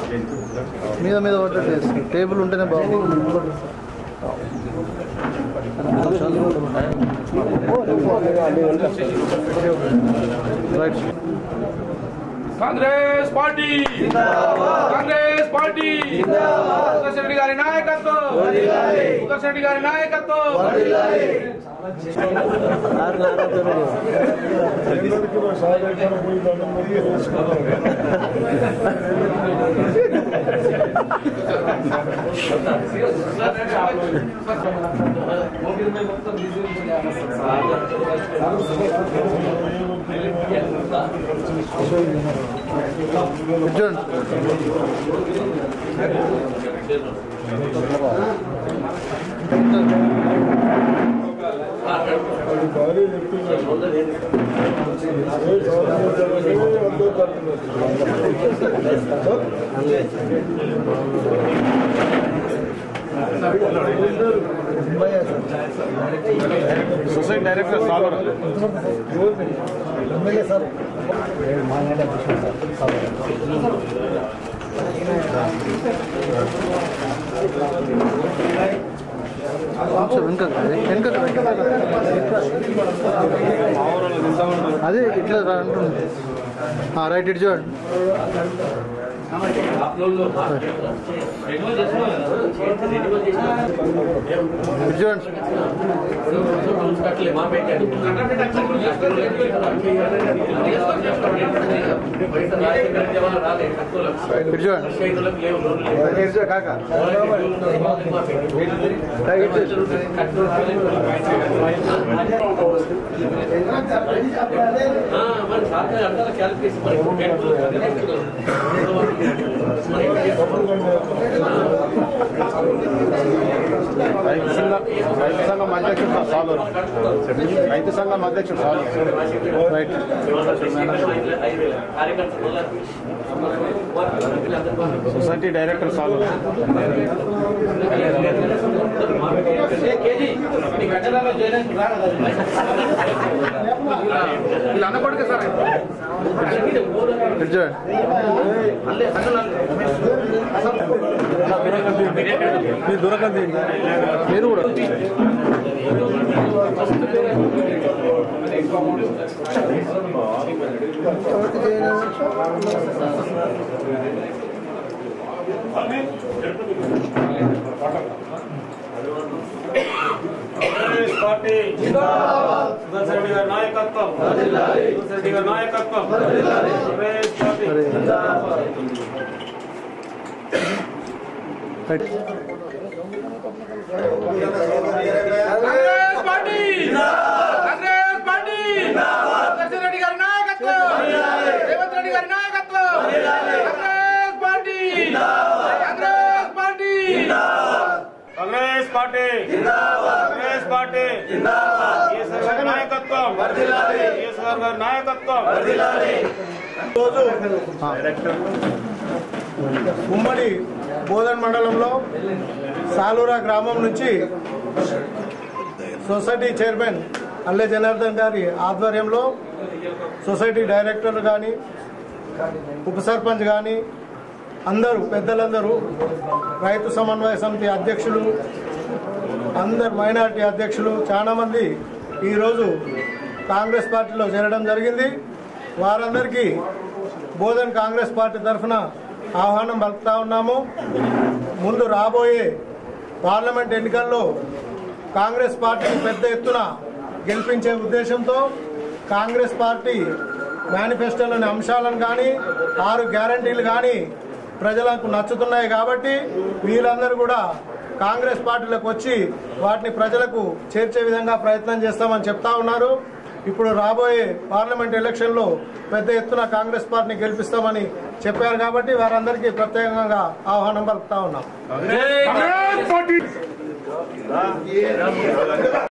మీద మీద పడ్డట్టు వేస్తుంది. టేబుల్ ఉంటేనే బాగుంది right Congress party Congress party Uday Reddy గారి నాయకత్వం ఉదయ్ రెడ్డి గారి నాయకత్వం చూడండి సొసైటీ డైరెక్టర్ సాగర్ కొంచెం వెనక వెనక అదే ఇట్లా రా అంటుంది ఆ, రైట్ ఇటు చూడండి ఇటు చూడండి ఇటు చూడండి రైతు సంఘం రైతు సంఘం అధ్యక్షుడు సాగర్ రైతు సంఘం అధ్యక్షుడు Sagar right society director Sagar వీళ్ళు అన్నపడితే సార్ ఇటు చూడండి మీరు కూడా కాంగ్రెస్ పార్టీ సుదర్శన్ రెడ్డి గారి నాయకత్వం సుదర్శన్ రెడ్డి గారి నాయకత్వం Congress party right Congress party Congress party Uday Reddy గారి నాయకత్వం రేవంత్ రెడ్డి గారి నాయకత్వం Congress party Congress party Congress party Congress party Eshwar గారి నాయకత్వం ఈశ్వర్ గారి నాయకత్వం ఉమ్మడి బోధన్ మండలంలో సాలూరా గ్రామం నుంచి సొసైటీ చైర్మన్ అల్లె జనార్దన్ గారి ఆధ్వర్యంలో సొసైటీ డైరెక్టర్లు కానీ ఉప సర్పంచ్ కానీ అందరూ పెద్దలందరూ రైతు సమన్వయ సమితి అధ్యక్షులు అందరు మైనారిటీ అధ్యక్షులు చాలామంది ఈరోజు కాంగ్రెస్ పార్టీలో చేరడం జరిగింది వారందరికీ బోధన్ కాంగ్రెస్ పార్టీ తరఫున ఆహ్వానం పలుకుతా ఉన్నాము ముందు రాబోయే పార్లమెంట్ ఎన్నికల్లో కాంగ్రెస్ పార్టీని పెద్ద ఎత్తున గెలిపించే ఉద్దేశంతో కాంగ్రెస్ పార్టీ మేనిఫెస్టోలోని అంశాలను కానీ ఆరు గ్యారంటీలు కానీ ప్రజలకు నచ్చుతున్నాయి కాబట్టి వీళ్ళందరూ కూడా కాంగ్రెస్ పార్టీలకు వచ్చి వాటిని ప్రజలకు చేర్చే విధంగా ప్రయత్నం చేస్తామని చెప్తా ఉన్నారు ఇప్పుడు రాబోయే పార్లమెంట్ ఎలక్షన్లో పెద్ద ఎత్తున కాంగ్రెస్ పార్టీని గెలిపిస్తామని చెప్పారు కాబట్టి వారందరికీ ప్రత్యేకంగా ఆహ్వానం పలుకుతా ఉన్నాం కాంగ్రెస్ పార్టీ